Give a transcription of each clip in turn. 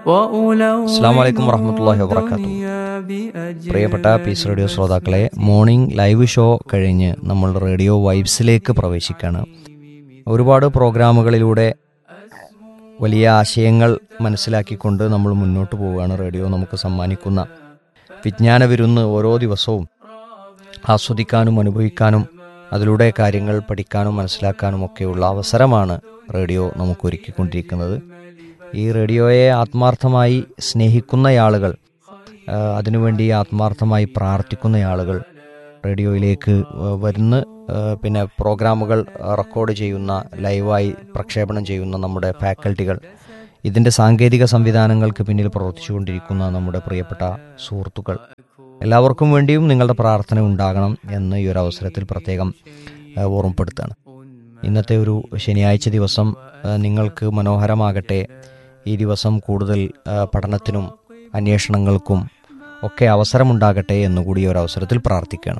അസ്സാം വലൈക്കും വറഹമത്തല്ലാഹി വബർക്കാത്തു പ്രിയപ്പെട്ട പീസ് റേഡിയോ ശ്രോതാക്കളെ മോർണിംഗ് ലൈവ് ഷോ കഴിഞ്ഞ് നമ്മൾ റേഡിയോ വൈബ്സിലേക്ക് പ്രവേശിക്കുകയാണ് ഒരുപാട് പ്രോഗ്രാമുകളിലൂടെ വലിയ ആശയങ്ങൾ മനസ്സിലാക്കിക്കൊണ്ട് നമ്മൾ മുന്നോട്ട് പോവുകയാണ് റേഡിയോ നമുക്ക് സമ്മാനിക്കുന്ന വിജ്ഞാന വിരുന്ന് ഓരോ ദിവസവും ആസ്വദിക്കാനും അനുഭവിക്കാനും അതിലൂടെ കാര്യങ്ങൾ പഠിക്കാനും മനസ്സിലാക്കാനും ഒക്കെയുള്ള അവസരമാണ് റേഡിയോ നമുക്ക് ഒരുക്കിക്കൊണ്ടിരിക്കുന്നത് ഈ റേഡിയോയെ ആത്മാർത്ഥമായി സ്നേഹിക്കുന്ന ആളുകൾ ആ, അതിനുവേണ്ടി ആത്മാർത്ഥമായി പ്രാർത്ഥിക്കുന്ന ആളുകൾ റേഡിയോയിലേക്ക് വ- വരുന്ന ആ, പിന്നെ പ്രോഗ്രാമുകൾ റെക്കോർഡ് ചെയ്യുന്ന ലൈവായി പ്രക്ഷേപണം ചെയ്യുന്ന നമ്മുടെ ഫാക്കൽറ്റികൾ ഇതിൻ്റെ സാങ്കേതിക സംവിധാനങ്ങൾക്ക് പിന്നിൽ പ്രവർത്തിച്ചുകൊണ്ടിരിക്കുന്ന നമ്മുടെ പ്രിയപ്പെട്ട സുഹൃത്തുക്കൾ എല്ലാവർക്കും വേണ്ടിയും നിങ്ങളുടെ പ്രാർത്ഥന ഉണ്ടാകണം എന്ന് ഈ ഒരു അവസരത്തിൽ പ്രത്യേകം ആ, ഓർമ്മപ്പെടുത്തുകയാണ് ഇന്നത്തെ ഒരു ശനിയാഴ്ച ദിവസം ആ, നിങ്ങൾക്ക് മനോഹരമാകട്ടെ ഈ ദിവസം കൂടുതൽ ആ, പഠനത്തിനും അന്വേഷണങ്ങൾക്കും ഒക്കെ അവസരമുണ്ടാകട്ടെ എന്നുകൂടി ഈ ഒരു അവസരത്തിൽ പ്രാർത്ഥിക്കുകയാണ്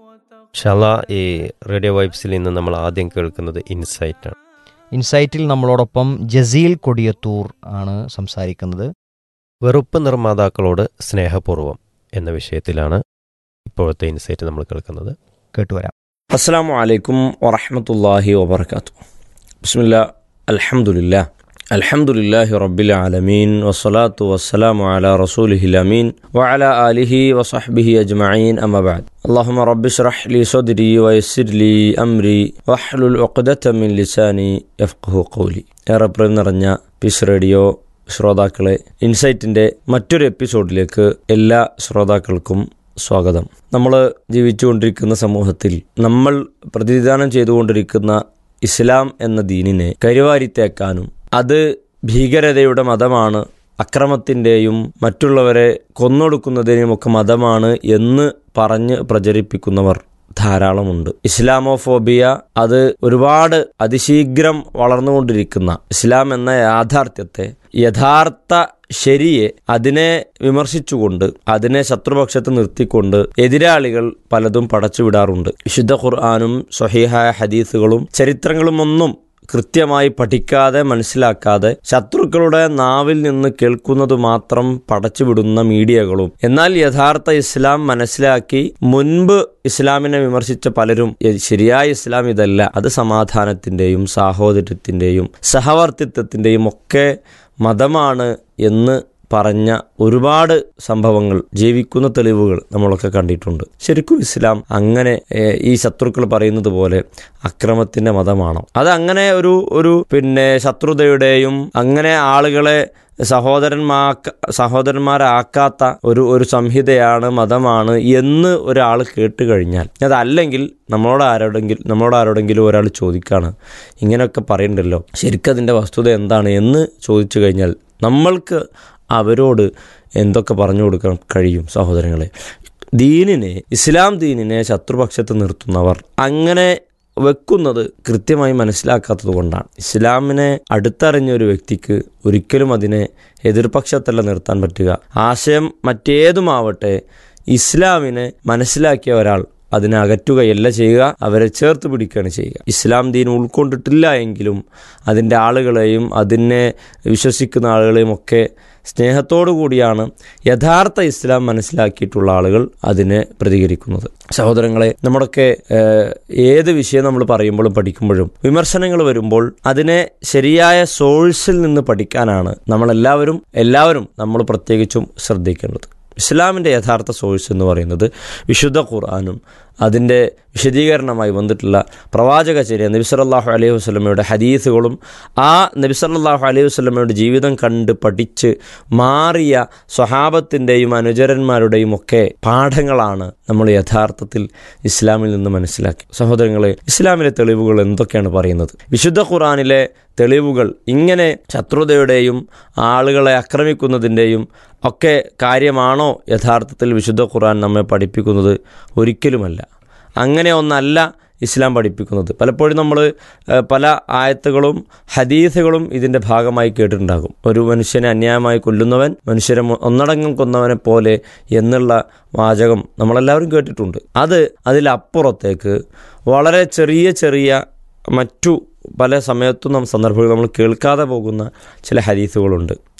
ഷല ഈ റേഡിയോ വൈബ്സിൽ നിന്ന് നമ്മൾ ആദ്യം കേൾക്കുന്നത് ഇൻസൈറ്റ് ആണ് ഇൻസൈറ്റിൽ നമ്മളോടൊപ്പം ജസീൽ കൊടിയത്തൂർ ആണ് സംസാരിക്കുന്നത് വെറുപ്പ് നിർമ്മാതാക്കളോട് സ്നേഹപൂർവ്വം എന്ന വിഷയത്തിലാണ് ഇപ്പോഴത്തെ ഇൻസൈറ്റ് നമ്മൾ കേൾക്കുന്നത് കേട്ടുവരാം അസ്സാം വലൈക്കും വറഹമത്തല്ലാഹി വബർക്കാത്തു ബിസ്മില്ല അൽഹംദുലില്ലാ അൽഹംദുലില്ലാഹി റബ്ബിൽ ആലമീൻ വസ്സലാത്തു വസ്സലാമു അലാ റസൂലിഹിൽ അമീൻ വഅല ആലിഹി വസഹ്ബിഹി അജ്മഈൻ അമ്മ ബഅദ് اللهم رب اشرح لي صدري ويسر لي أمري واحلل عقدة من لساني يفقه قولي ഏറെ പ്രേം നിറഞ്ഞ പീസ് റേഡിയോ ശ്രോതാക്കളെ ഇൻസൈറ്റിന്റെ മറ്റൊരു എപ്പിസോഡിലേക്ക് എല്ലാ ശ്രോതാക്കൾക്കും സ്വാഗതം നമ്മൾ ജീവിച്ചുകൊണ്ടിരിക്കുന്ന സമൂഹത്തിൽ നമ്മൾ പ്രതിനിധാനം ചെയ്തുകൊണ്ടിരിക്കുന്ന ഇസ്ലാം എന്ന ദീനിനെ കരിവാരിത്തേക്കാനും അത് ഭീകരതയുടെ മതമാണ് അക്രമത്തിൻ്റെയും മറ്റുള്ളവരെ കൊന്നൊടുക്കുന്നതിനെയും ഒക്കെ മതമാണ് എന്ന് പറഞ്ഞ് പ്രചരിപ്പിക്കുന്നവർ ധാരാളമുണ്ട് ഇസ്ലാമോഫോബിയ അത് ഒരുപാട് അതിശീഘ്രം വളർന്നുകൊണ്ടിരിക്കുന്ന ഇസ്ലാം എന്ന യാഥാർത്ഥ്യത്തെ യഥാർത്ഥ ശരിയെ അതിനെ വിമർശിച്ചുകൊണ്ട് അതിനെ ശത്രുപക്ഷത്ത് നിർത്തിക്കൊണ്ട് എതിരാളികൾ പലതും പടച്ചുവിടാറുണ്ട് വിശുദ്ധ ഖുർആാനും സ്വഹീഹായ ഹദീസുകളും ചരിത്രങ്ങളും ഒന്നും കൃത്യമായി പഠിക്കാതെ മനസ്സിലാക്കാതെ ശത്രുക്കളുടെ നാവിൽ നിന്ന് കേൾക്കുന്നത് മാത്രം പടച്ചുവിടുന്ന മീഡിയകളും എന്നാൽ യഥാർത്ഥ ഇസ്ലാം മനസ്സിലാക്കി മുൻപ് ഇസ്ലാമിനെ വിമർശിച്ച പലരും "എ- ശരിയായ ഇസ്ലാം ഇതല്ല അത് സമാധാനത്തിന്റെയും സാഹോദര്യത്തിന്റെയും സഹവർത്തിത്വത്തിന്റെയും ഒക്കെ മതമാണ് എന്ന് പറഞ്ഞ ഒരുപാട് സംഭവങ്ങൾ ജീവിക്കുന്ന തെളിവുകൾ നമ്മളൊക്കെ കണ്ടിട്ടുണ്ട് ശരിക്കും ഇസ്ലാം അങ്ങനെ ഏഹ്, ഈ ശത്രുക്കൾ പറയുന്നത് പോലെ അക്രമത്തിന്റെ മതമാണോ അത് അങ്ങനെ ഒരു ഒരു പിന്നെ ശത്രുതയുടെയും അങ്ങനെ ആളുകളെ സഹോദരന്മാക്ക സഹോദരന്മാരാക്കാത്ത ഒരു ഒരു സംഹിതയാണ് മതമാണ് എന്ന് ഒരാൾ കേട്ട് കഴിഞ്ഞാൽ അതല്ലെങ്കിൽ നമ്മളോട് ആരോടെങ്കിലും നമ്മളോട് ആരോടെങ്കിലും ഒരാൾ ചോദിക്കാണ് ഇങ്ങനെയൊക്കെ പറയണ്ടല്ലോ ശരിക്കും അതിൻ്റെ വസ്തുത എന്താണ് എന്ന് ചോദിച്ചു കഴിഞ്ഞാൽ നമ്മൾക്ക് അവരോട് എന്തൊക്കെ പറഞ്ഞു കൊടുക്കാൻ കഴിയും സഹോദരങ്ങളെ ദീനിനെ ഇസ്ലാം ദീനിനെ ശത്രുപക്ഷത്ത് നിർത്തുന്നവർ അങ്ങനെ വെക്കുന്നത് കൃത്യമായി മനസ്സിലാക്കാത്തത് കൊണ്ടാണ് ഇസ്ലാമിനെ അടുത്തറിഞ്ഞ ഒരു വ്യക്തിക്ക് ഒരിക്കലും അതിനെ എതിർപക്ഷത്തല്ല നിർത്താൻ പറ്റുക ആശയം മറ്റേതുമാവട്ടെ ഇസ്ലാമിനെ മനസ്സിലാക്കിയ ഒരാൾ അതിനെ അകറ്റുകയല്ല ചെയ്യുക അവരെ ചേർത്ത് പിടിക്കുകയാണ് ചെയ്യുക ഇസ്ലാം ദീൻ ഉൾക്കൊണ്ടിട്ടില്ല എങ്കിലും അതിൻ്റെ ആളുകളെയും അതിനെ വിശ്വസിക്കുന്ന ആളുകളെയും ഒക്കെ സ്നേഹത്തോടു കൂടിയാണ് യഥാർത്ഥ ഇസ്ലാം മനസ്സിലാക്കിയിട്ടുള്ള ആളുകൾ അതിനെ പ്രതികരിക്കുന്നത് സഹോദരങ്ങളെ നമ്മുടെയൊക്കെ ഏഹ്, ഏത് വിഷയം നമ്മൾ പറയുമ്പോഴും പഠിക്കുമ്പോഴും വിമർശനങ്ങൾ വരുമ്പോൾ അതിനെ ശരിയായ സോഴ്സിൽ നിന്ന് പഠിക്കാനാണ് നമ്മളെല്ലാവരും എല്ലാവരും നമ്മൾ പ്രത്യേകിച്ചും ശ്രദ്ധിക്കേണ്ടത് ഇസ്ലാമിൻ്റെ യഥാർത്ഥ സോഴ്സ് എന്ന് പറയുന്നത് വിശുദ്ധ ഖുർആാനും അതിൻ്റെ വിശദീകരണമായി വന്നിട്ടുള്ള പ്രവാചകചര്യ നബിസല്ലാഹു അലൈഹി വസ്ലമയുടെ ഹദീസുകളും ആ നബിസല്ലാഹു അലൈഹി വസ്ലമയുടെ ജീവിതം കണ്ട് പഠിച്ച് മാറിയ സ്വഹാബത്തിൻ്റെയും അനുചരന്മാരുടെയും ഒക്കെ പാഠങ്ങളാണ് നമ്മൾ യഥാർത്ഥത്തിൽ ഇസ്ലാമിൽ നിന്ന് മനസ്സിലാക്കി സഹോദരങ്ങളെ ഇസ്ലാമിലെ തെളിവുകൾ എന്തൊക്കെയാണ് പറയുന്നത് വിശുദ്ധ ഖുർആാനിലെ തെളിവുകൾ ഇങ്ങനെ ശത്രുതയുടെയും ആളുകളെ ആക്രമിക്കുന്നതിൻ്റെയും ഒക്കെ കാര്യമാണോ യഥാർത്ഥത്തിൽ വിശുദ്ധ ഖുർആൻ നമ്മെ പഠിപ്പിക്കുന്നത് ഒരിക്കലുമല്ല അങ്ങനെ ഒന്നല്ല ഇസ്ലാം പഠിപ്പിക്കുന്നത് പലപ്പോഴും നമ്മൾ പല ആയത്തുകളും ഹദീസുകളും ഇതിൻ്റെ ഭാഗമായി കേട്ടിട്ടുണ്ടാകും ഒരു മനുഷ്യനെ അന്യായമായി കൊല്ലുന്നവൻ മനുഷ്യരെ മൊ- ഒന്നടങ്കം കൊന്നവനെ പോലെ എന്നുള്ള വാചകം നമ്മളെല്ലാവരും കേട്ടിട്ടുണ്ട് അത് അതിലപ്പുറത്തേക്ക് വളരെ ചെറിയ ചെറിയ മറ്റു പല സമയത്തും നാം സന്ദർഭങ്ങളിൽ നമ്മൾ കേൾക്കാതെ പോകുന്ന ചില ഹദീസുകളുണ്ട്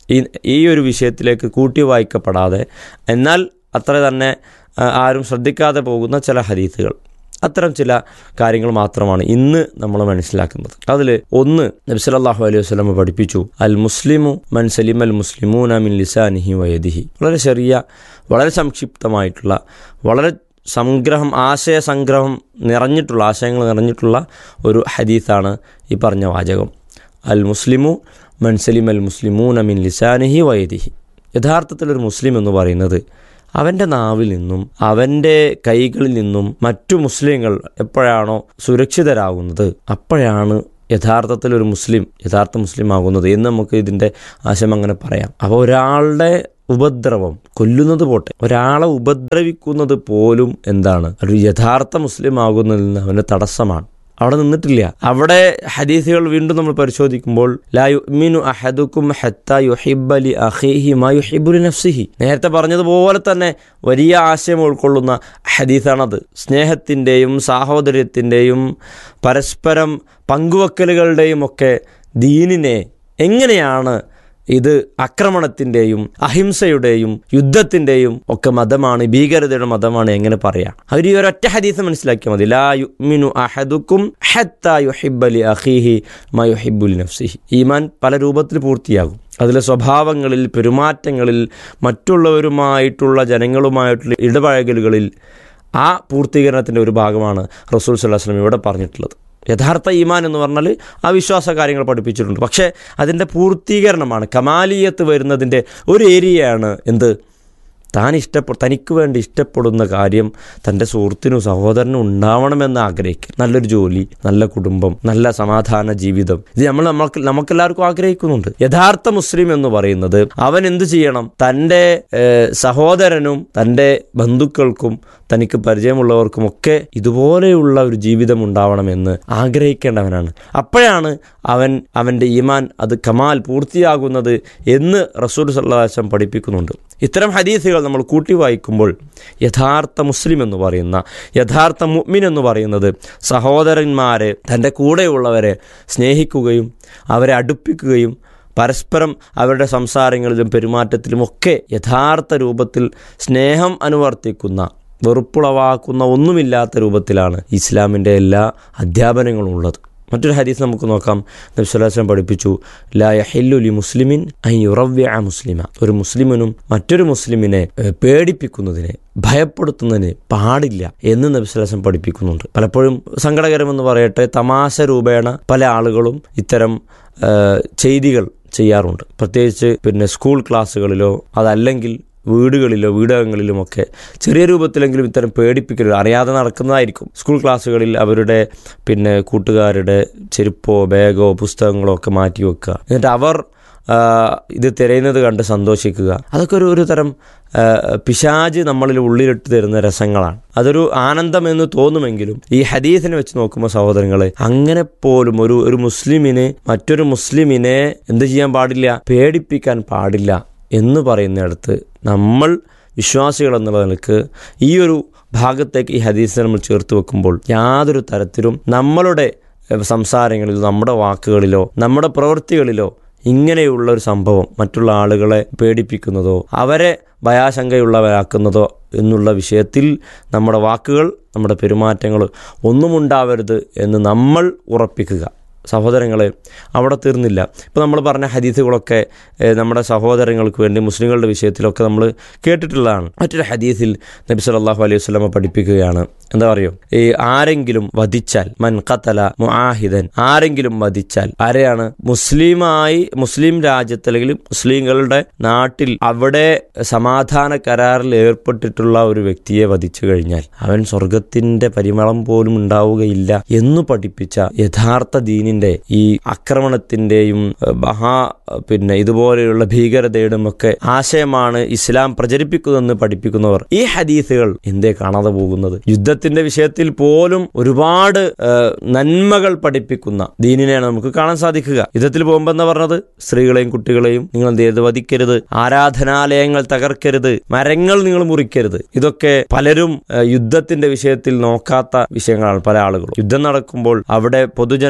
ഈ ഈ ഒരു വിഷയത്തിലേക്ക് കൂട്ടി വായിക്കപ്പെടാതെ എന്നാൽ അത്ര തന്നെ ആ, ആരും ശ്രദ്ധിക്കാതെ പോകുന്ന ചില ഹദീസുകൾ അത്തരം ചില കാര്യങ്ങൾ മാത്രമാണ് ഇന്ന് നമ്മൾ മനസ്സിലാക്കുന്നത് അതിൽ ഒന്ന് നബി സല്ലല്ലാഹു അലൈഹി വസല്ലം പഠിപ്പിച്ചു അൽ മുസ്ലിമു മൻ സലിം അൽ മുസ്ലിമൂന മിൻ ലിസാനിഹി വയദിഹി വളരെ ചെറിയ വളരെ സംക്ഷിപ്തമായിട്ടുള്ള വളരെ സംഗ്രഹം ആശയ സംഗ്രഹം നിറഞ്ഞിട്ടുള്ള ആശയങ്ങൾ നിറഞ്ഞിട്ടുള്ള ഒരു ഹദീസാണ് ഈ പറഞ്ഞ വാചകം അൽ മുസ്ലിമു മൻ സലിം അൽ മുസ്ലിമൂന മിൻ ലിസാനിഹി വയദിഹി യഥാർത്ഥത്തിൽ ഒരു മുസ്ലിം എന്ന് പറയുന്നത് അവൻ്റെ നാവിൽ നിന്നും അവൻ്റെ കൈകളിൽ നിന്നും മറ്റു മുസ്ലിങ്ങൾ എപ്പോഴാണോ സുരക്ഷിതരാകുന്നത് അപ്പോഴാണ് യഥാർത്ഥത്തിൽ ഒരു മുസ്ലിം യഥാർത്ഥ മുസ്ലിം ആകുന്നത് എന്ന് നമുക്ക് ഇതിൻ്റെ ആശയം അങ്ങനെ പറയാം അപ്പോൾ ഒരാളുടെ ഉപദ്രവം കൊല്ലുന്നത് പോട്ടെ ഒരാളെ ഉപദ്രവിക്കുന്നത് പോലും എന്താണ് ഒരു യഥാർത്ഥ മുസ്ലിം ആകുന്നതിൽ നിന്ന് അവന് തടസ്സമാണ് അവിടെ നിന്നിട്ടില്ല അവിടെ ഹദീസുകൾ വീണ്ടും നമ്മൾ പരിശോധിക്കുമ്പോൾ ലാ യുഅ്മിനു അഹദുക്കും ഹത്താ യുഹിബ്ബ ലി അഖീഹി മാ യുഹിബ്ബു ലി നഫ്സിഹി നേരത്തെ പറഞ്ഞതുപോലെ തന്നെ വലിയ ആശയം ഉൾക്കൊള്ളുന്ന ഹദീസാണത് സ്നേഹത്തിൻ്റെയും സാഹോദര്യത്തിൻ്റെയും പരസ്പരം പങ്കുവെക്കലുകളുടെയും ഒക്കെ ദീനിനെ എങ്ങനെയാണ് ഇത് ആക്രമണത്തിൻ്റെയും അഹിംസയുടെയും യുദ്ധത്തിൻ്റെയും ഒക്കെ മതമാണ് ഭീകരതയുടെ മതമാണ് എങ്ങനെ പറയാം അവർ ഈ ഒരൊറ്റ ഹദീസ് മനസ്സിലാക്കിയാൽ മതി ലാ യുഅ്മിനു അഹദുക്കും ഹത്താ യുഹിബ്ബ ലി അഖീഹി മാ യുഹിബ്ബു ലി നഫ്സിഹി ഈമാൻ പല രൂപത്തിൽ പൂർത്തിയാകും അതിലെ സ്വഭാവങ്ങളിൽ പെരുമാറ്റങ്ങളിൽ മറ്റുള്ളവരുമായിട്ടുള്ള ജനങ്ങളുമായിട്ടുള്ള ഇടപഴകലുകളിൽ ആ പൂർത്തീകരണത്തിൻ്റെ ഒരു ഭാഗമാണ് റസൂൽ സല്ലാഹ് വസ്ലം ഇവിടെ പറഞ്ഞിട്ടുള്ളത് യഥാർത്ഥ ഈമാൻ എന്ന് പറഞ്ഞാൽ ആ വിശ്വാസ കാര്യങ്ങൾ പഠിപ്പിച്ചിട്ടുണ്ട് പക്ഷേ അതിൻ്റെ പൂർത്തീകരണമാണ് കമാലിയത്ത് വരുന്നതിൻ്റെ ഒരു ഏരിയയാണ് എന്ത് താൻ ഇഷ്ടപ്പെ തനിക്ക് വേണ്ടി ഇഷ്ടപ്പെടുന്ന കാര്യം തൻ്റെ സുഹൃത്തിനും സഹോദരനും ഉണ്ടാവണമെന്ന് ആഗ്രഹിക്കും നല്ലൊരു ജോലി നല്ല കുടുംബം നല്ല സമാധാന ജീവിതം ഇത് നമ്മൾ നമുക്ക് നമുക്കെല്ലാവർക്കും ആഗ്രഹിക്കുന്നുണ്ട് യഥാർത്ഥ മുസ്ലിം എന്ന് പറയുന്നത് അവൻ എന്തു ചെയ്യണം തൻ്റെ ഏഹ്, സഹോദരനും തൻ്റെ ബന്ധുക്കൾക്കും തനിക്ക് പരിചയമുള്ളവർക്കും ഒക്കെ ഇതുപോലെയുള്ള ഒരു ജീവിതം ഉണ്ടാവണമെന്ന് ആഗ്രഹിക്കേണ്ടവനാണ് അപ്പോഴാണ് അവൻ അവൻ്റെ ഈമാൻ അത് കമാൽ പൂർത്തിയാകുന്നത് എന്ന് റസൂൽ സല്ലാസം പഠിപ്പിക്കുന്നുണ്ട് ഇത്തരം ഹദീസുകൾ നമ്മൾ കൂട്ടി വായിക്കുമ്പോൾ യഥാർത്ഥ മുസ്ലിം എന്ന് പറയുന്ന യഥാർത്ഥ മുഅ്മിൻ എന്ന് പറയുന്നത് സഹോദരന്മാരെ തൻ്റെ കൂടെയുള്ളവരെ സ്നേഹിക്കുകയും അവരെ അടുപ്പിക്കുകയും പരസ്പരം അവരുടെ സംസാരങ്ങളിലും പെരുമാറ്റത്തിലുമൊക്കെ യഥാർത്ഥ രൂപത്തിൽ സ്നേഹം അനുവർത്തിക്കുന്ന വെറുപ്പുളവാക്കുന്ന ഒന്നുമില്ലാത്ത രൂപത്തിലാണ് ഇസ്ലാമിൻ്റെ എല്ലാ അധ്യാപനങ്ങളും ഉള്ളത് മറ്റൊരു ഹദീസ് നമുക്ക് നോക്കാം നബ്സുല്ലാസ്ലം പഠിപ്പിച്ചു ലാ യഹില്ലു ലി മുസ്ലിമിൻ ഐ യുറവ്യ മുസ്ലിമ ഒരു മുസ്ലിമിനും മറ്റൊരു മുസ്ലിമിനെ ഏഹ്, പേടിപ്പിക്കുന്നതിന് ഭയപ്പെടുത്തുന്നതിന് പാടില്ല എന്ന് നബ്സുല്ലാസ്ലം പഠിപ്പിക്കുന്നുണ്ട് പലപ്പോഴും സങ്കടകരമെന്ന് പറയട്ടെ തമാശ രൂപേണ പല ആളുകളും ഇത്തരം ഏഹ്, ചെയ്തികൾ ചെയ്യാറുണ്ട് പ്രത്യേകിച്ച് പിന്നെ സ്കൂൾ ക്ലാസ്സുകളിലോ അതല്ലെങ്കിൽ വീടുകളിലോ വീടകങ്ങളിലുമൊക്കെ ചെറിയ രൂപത്തിലെങ്കിലും ഇത്തരം പേടിപ്പിക്കരുത് അറിയാതെ നടക്കുന്നതായിരിക്കും സ്കൂൾ ക്ലാസ്സുകളിൽ അവരുടെ പിന്നെ കൂട്ടുകാരുടെ ചെരുപ്പോ ബാഗോ പുസ്തകങ്ങളോ ഒക്കെ മാറ്റി വെക്കുക എന്നിട്ട് അവർ ആ, ഇത് തിരയുന്നത് കണ്ട് സന്തോഷിക്കുക അതൊക്കെ ഒരു ഒരു തരം ആ, പിശാജ് നമ്മളിൽ ഉള്ളിലിട്ട് തരുന്ന രസങ്ങളാണ് അതൊരു ആനന്ദം എന്ന് തോന്നുമെങ്കിലും ഈ ഹദീസിനെ വെച്ച് നോക്കുമ്പോൾ സഹോദരങ്ങളെ അങ്ങനെ പോലും ഒരു ഒരു മുസ്ലിമിന് മറ്റൊരു മുസ്ലിമിനെ എന്ത് ചെയ്യാൻ പാടില്ല പേടിപ്പിക്കാൻ പാടില്ല എന്ന് പറയുന്നിടത്ത് നമ്മൾ വിശ്വാസികൾ എന്നുള്ള നിലക്ക് ഈ ഒരു ഭാഗത്തേക്ക് ഈ ഹദീസിനെ നമ്മൾ ചേർത്ത് വെക്കുമ്പോൾ യാതൊരു തരത്തിലും നമ്മളുടെ എഹ്, സംസാരങ്ങളിലോ നമ്മുടെ വാക്കുകളിലോ നമ്മുടെ പ്രവൃത്തികളിലോ ഇങ്ങനെയുള്ള ഒരു സംഭവം മറ്റുള്ള ആളുകളെ പേടിപ്പിക്കുന്നതോ അവരെ ഭയാശങ്കയുള്ളവരാക്കുന്നതോ എന്നുള്ള വിഷയത്തിൽ നമ്മുടെ വാക്കുകൾ നമ്മുടെ പെരുമാറ്റങ്ങൾ ഒന്നും ഉണ്ടാവരുത് എന്ന് നമ്മൾ ഉറപ്പിക്കുക സഹോദരങ്ങളെ അവിടെ തീർന്നില്ല ഇപ്പോൾ നമ്മൾ പറഞ്ഞ ഹദീസുകളൊക്കെ ഏഹ്, നമ്മുടെ സഹോദരങ്ങൾക്ക് വേണ്ടി മുസ്ലിങ്ങളുടെ വിഷയത്തിലൊക്കെ നമ്മൾ കേട്ടിട്ടുള്ളതാണ് മറ്റൊരു ഹദീസിൽ നബി സല്ലല്ലാഹു അലൈഹി വസല്ലമ പഠിപ്പിക്കുകയാണ് എന്താ പറയുക ഈ ആരെങ്കിലും വധിച്ചാൽ മൻ ഖതല മുആഹിദൻ ആരെങ്കിലും വധിച്ചാൽ ആരെയാണ് മുസ്ലിമായി മുസ്ലിം രാജ്യത്ത് അല്ലെങ്കിൽ മുസ്ലിങ്ങളുടെ നാട്ടിൽ അവിടെ സമാധാന കരാറിൽ ഏർപ്പെട്ടിട്ടുള്ള ഒരു വ്യക്തിയെ വധിച്ചു കഴിഞ്ഞാൽ അവൻ സ്വർഗത്തിന്റെ പരിമളം പോലും ഉണ്ടാവുകയില്ല എന്ന് പഠിപ്പിച്ച യഥാർത്ഥ ദീനിന്റെ ഈ ആക്രമണത്തിന്റെയും ഏഹ്, മഹാ പിന്നെ ഇതുപോലെയുള്ള ഭീകരതയുടെയും ഒക്കെ ആശയമാണ് ഇസ്ലാം പ്രചരിപ്പിക്കുന്നതെന്ന് പഠിപ്പിക്കുന്നവർ ഈ ഹദീസുകൾ എന്തേ കാണാതെ പോകുന്നത് യുദ്ധത്തിന്റെ വിഷയത്തിൽ പോലും ഒരുപാട് ഏഹ്, നന്മകൾ പഠിപ്പിക്കുന്ന ദീനിനെയാണ് നമുക്ക് കാണാൻ സാധിക്കുക യുദ്ധത്തിൽ പോകുമ്പോൾ എന്താ പറഞ്ഞത് സ്ത്രീകളെയും കുട്ടികളെയും നിങ്ങൾ എന്ത് ചെയ്ത് വധിക്കരുത് ആരാധനാലയങ്ങൾ തകർക്കരുത് മരങ്ങൾ നിങ്ങൾ മുറിക്കരുത് ഇതൊക്കെ പലരും ഏഹ്, യുദ്ധത്തിന്റെ വിഷയത്തിൽ നോക്കാത്ത വിഷയങ്ങളാണ് പല ആളുകളും യുദ്ധം നടക്കുമ്പോൾ അവിടെ പൊതുജനങ്ങൾ ഉപയോഗിക്കുന്ന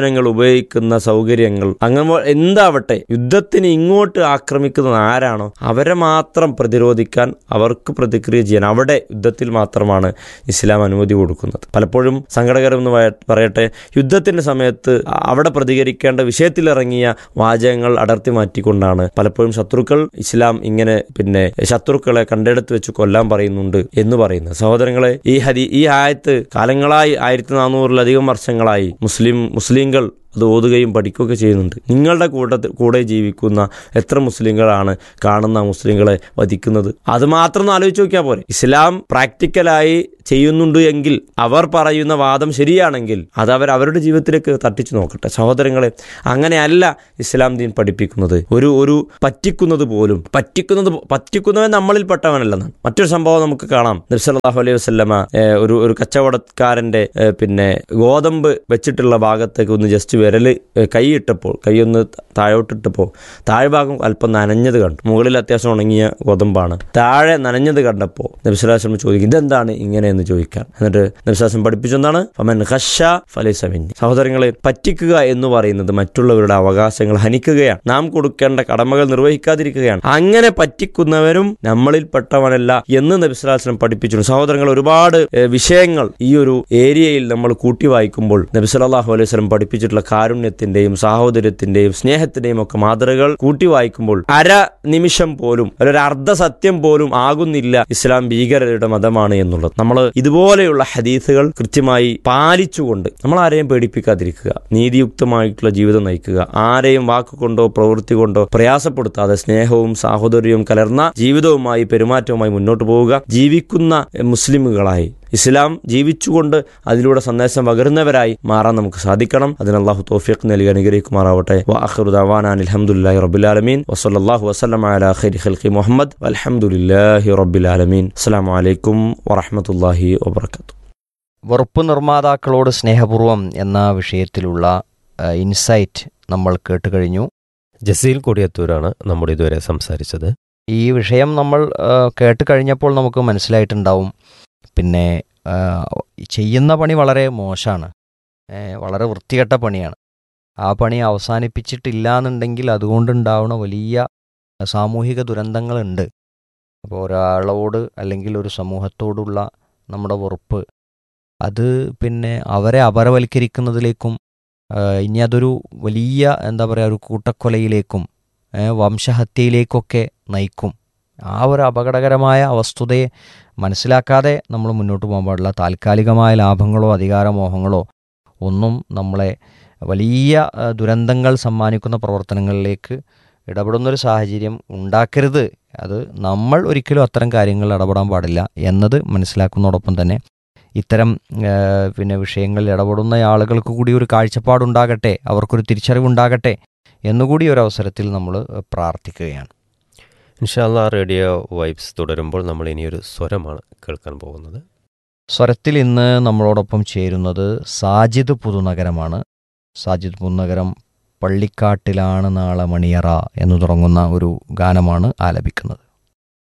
ഉപയോഗിക്കുന്ന സൗകര്യങ്ങൾ അങ്ങനെ എന്താവട്ടെ യുദ്ധത്തിന് ഇങ്ങോട്ട് ആക്രമിക്കുന്നത് ആരാണോ അവരെ മാത്രം പ്രതിരോധിക്കാൻ അവർക്ക് പ്രതിക്രിയ ചെയ്യാൻ അവിടെ യുദ്ധത്തിൽ മാത്രമാണ് ഇസ്ലാം അനുമതി കൊടുക്കുന്നത് പലപ്പോഴും സങ്കടകരം എന്ന് പറയ- പറയട്ടെ യുദ്ധത്തിന്റെ സമയത്ത് അവിടെ പ്രതികരിക്കേണ്ട വിഷയത്തിലിറങ്ങിയ വാചകങ്ങൾ അടർത്തി മാറ്റിക്കൊണ്ടാണ് പലപ്പോഴും ശത്രുക്കൾ ഇസ്ലാം ഇങ്ങനെ പിന്നെ ശത്രുക്കളെ കണ്ടെടുത്ത് വെച്ച് കൊല്ലാൻ പറയുന്നുണ്ട് എന്ന് പറയുന്നത് സഹോദരങ്ങളെ ഈ ഹരി ഈ ആയത്ത് കാലങ്ങളായി ആയിരത്തി നാനൂറിലധികം വർഷങ്ങളായി മുസ്ലിം മുസ്ലിങ്ങൾ അത് ഓതുകയും പഠിക്കുകയൊക്കെ ചെയ്യുന്നുണ്ട് നിങ്ങളുടെ കൂട്ടത്തിൽ കൂടെ ജീവിക്കുന്ന എത്ര മുസ്ലിങ്ങളാണ് കാണുന്ന മുസ്ലിങ്ങളെ വധിക്കുന്നത് അത് മാത്രം ഒന്ന് ആലോചിച്ച് നോക്കിയാൽ പോരെ ഇസ്ലാം പ്രാക്ടിക്കലായി ചെയ്യുന്നുണ്ട് എങ്കിൽ അവർ പറയുന്ന വാദം ശരിയാണെങ്കിൽ അത് അവർ അവരുടെ ജീവിതത്തിലേക്ക് തട്ടിച്ചു നോക്കട്ടെ സഹോദരങ്ങളെ അങ്ങനെയല്ല ഇസ്ലാം ദീൻ പഠിപ്പിക്കുന്നത് ഒരു ഒരു പറ്റിക്കുന്നത് പോലും പറ്റിക്കുന്നത് പോ- പറ്റിക്കുന്നവൻ നമ്മളിൽ പെട്ടവനല്ലെന്നാണ് മറ്റൊരു സംഭവം നമുക്ക് കാണാം നിർസലാഹു അലൈഹി വസ്ലമ ഒരു ഒരു കച്ചവടക്കാരന്റെ ഏ, പിന്നെ ഗോതമ്പ് വെച്ചിട്ടുള്ള ഭാഗത്തേക്ക് ഒന്ന് ജസ്റ്റ് വിരല് ഏ, കൈയിട്ടപ്പോൾ കൈയൊന്ന് താഴോട്ടിട്ടപ്പോൾ താഴ്ഭാഗം അല്പം നനഞ്ഞത് കണ്ടു മുകളിൽ അത്യാവശ്യം ഉണങ്ങിയ ഗോതമ്പാണ് താഴെ നനഞ്ഞത് കണ്ടപ്പോൾ നബിസ്വലാസ്ലം ചോദിക്കും ഇതെന്താണ് ഇങ്ങനെ എന്ന് ചോദിക്കാൻ എന്നിട്ട് നബിസ്വലാസ്ലം പഠിപ്പിച്ചെന്താണ് ഫമൻ ഖഷ ഫലൈസമിന്നി സഹോദരങ്ങളെ പറ്റിക്കുക എന്ന് പറയുന്നത് മറ്റുള്ളവരുടെ അവകാശങ്ങൾ ഹനിക്കുകയാണ് നാം കൊടുക്കേണ്ട കടമകൾ നിർവഹിക്കാതിരിക്കുകയാണ് അങ്ങനെ പറ്റിക്കുന്നവരും നമ്മളിൽപ്പെട്ടവനല്ല എന്ന് നബിസ്വലാസ്ലം പഠിപ്പിച്ചു സഹോദരങ്ങൾ ഒരുപാട് ഏഹ്, വിഷയങ്ങൾ ഈ ഒരു ഏരിയയിൽ നമ്മൾ കൂട്ടി വായിക്കുമ്പോൾ നബി സല്ലല്ലാഹു അലൈഹി വസല്ലം പഠിപ്പിച്ചിട്ടുള്ള കാരുണ്യത്തിന്റെയും സാഹോദര്യത്തിന്റെയും സ്നേഹത്തിന്റെയും ഒക്കെ മാതൃകകൾ കൂട്ടി വായിക്കുമ്പോൾ അര നിമിഷം പോലും ഒരു അർദ്ധ സത്യം പോലും ആകുന്നില്ല ഇസ്ലാം ഭീകരരുടെ മതമാണ് എന്നുള്ളത് നമ്മൾ ഇതുപോലെയുള്ള ഹദീസുകൾ കൃത്യമായി പാലിച്ചുകൊണ്ട് നമ്മൾ ആരെയും പേടിപ്പിക്കാതിരിക്കുക നീതിയുക്തമായിട്ടുള്ള ജീവിതം നയിക്കുക ആരെയും വാക്കുകൊണ്ടോ പ്രവൃത്തി കൊണ്ടോ പ്രയാസപ്പെടുത്താതെ സ്നേഹവും സാഹോദര്യവും കലർന്ന ജീവിതവുമായി പെരുമാറ്റവുമായി മുന്നോട്ട് പോവുക ജീവിക്കുന്ന എഹ്, മുസ്ലിമുകളായി ഇസ്ലാം ജീവിച്ചുകൊണ്ട് അതിലൂടെ സന്ദേശം പകരുന്നവരായി മാറാൻ നമുക്ക് സാധിക്കണം അതിന് അള്ളാഹു തോഫിഖ് നൽകി അനുഗ്രഹിക്കുമാറാവട്ടെ വാഹുദാൻ അലഹമുല്ലാഹി റബുലാലമീൻ വസല്ലാഹു വസ്ലം അല ഖൈരി ഖൽഖി മുഹമ്മദ് അലഹമുല്ലാഹി റബുലാലമീൻ അസ്സാം വലൈക്കും വറഹമത്തല്ലാഹി വബർക്കാത്തു വെറുപ്പ് നിർമ്മാതാക്കളോട് സ്നേഹപൂർവം എന്ന വിഷയത്തിലുള്ള ആ, ഇൻസൈറ്റ് നമ്മൾ കേട്ട് കഴിഞ്ഞു ജസീൽ കൊടിയത്തൂരാണ് നമ്മുടെ ഇതുവരെ സംസാരിച്ചത് ഈ വിഷയം നമ്മൾ ആ, കേട്ട് കഴിഞ്ഞപ്പോൾ നമുക്ക് മനസ്സിലായിട്ടുണ്ടാവും പിന്നെ ആ, ചെയ്യുന്ന പണി വളരെ മോശമാണ് വളരെ വൃത്തികെട്ട പണിയാണ് ആ പണി അവസാനിപ്പിച്ചിട്ടില്ല എന്നുണ്ടെങ്കിൽ അതുകൊണ്ടുണ്ടാവുന്ന വലിയ സാമൂഹിക ദുരന്തങ്ങളുണ്ട് അപ്പോൾ ഒരാളോട് അല്ലെങ്കിൽ ഒരു സമൂഹത്തോടുള്ള നമ്മുടെ വെറുപ്പ് അത് പിന്നെ അവരെ അപരവൽക്കരിക്കുന്നതിലേക്കും ആ, ഇനി അതൊരു വലിയ എന്താ പറയുക ഒരു കൂട്ടക്കൊലയിലേക്കും ഏ, വംശഹത്യയിലേക്കൊക്കെ നയിക്കും ആ ഒരു അപകടകരമായ വസ്തുതയെ മനസ്സിലാക്കാതെ നമ്മൾ മുന്നോട്ട് പോകാൻ പാടില്ല താൽക്കാലികമായ ലാഭങ്ങളോ അധികാരമോഹങ്ങളോ ഒന്നും നമ്മളെ വലിയ ആ, ദുരന്തങ്ങൾ സമ്മാനിക്കുന്ന പ്രവർത്തനങ്ങളിലേക്ക് ഇടപെടുന്നൊരു സാഹചര്യം ഉണ്ടാക്കരുത് അത് നമ്മൾ ഒരിക്കലും അത്തരം കാര്യങ്ങളിൽ ഇടപെടാൻ പാടില്ല എന്നത് മനസ്സിലാക്കുന്നതോടൊപ്പം തന്നെ ഇത്തരം ആ, പിന്നെ വിഷയങ്ങളിൽ ഇടപെടുന്ന ആളുകൾക്ക് കൂടി ഒരു കാഴ്ചപ്പാടുണ്ടാകട്ടെ അവർക്കൊരു തിരിച്ചറിവുണ്ടാകട്ടെ എന്നുകൂടി ഒരു അവസരത്തിൽ നമ്മൾ പ്രാർത്ഥിക്കുകയാണ് ഇൻഷാല്ല റേഡിയോ വൈബ്സ് തുടരുമ്പോൾ നമ്മൾ ഇനിയൊരു സ്വരമാണ് കേൾക്കാൻ പോകുന്നത് സ്വരത്തിൽ ഇന്ന് നമ്മളോടൊപ്പം ചേരുന്നത് സാജിദ് പുതുനഗരമാണ് സാജിദ് പുതുനഗരം പള്ളിക്കാട്ടിലാണ് നാളെ മണിയറ എന്ന് തുടങ്ങുന്ന ഒരു ഗാനമാണ് ആലപിക്കുന്നത്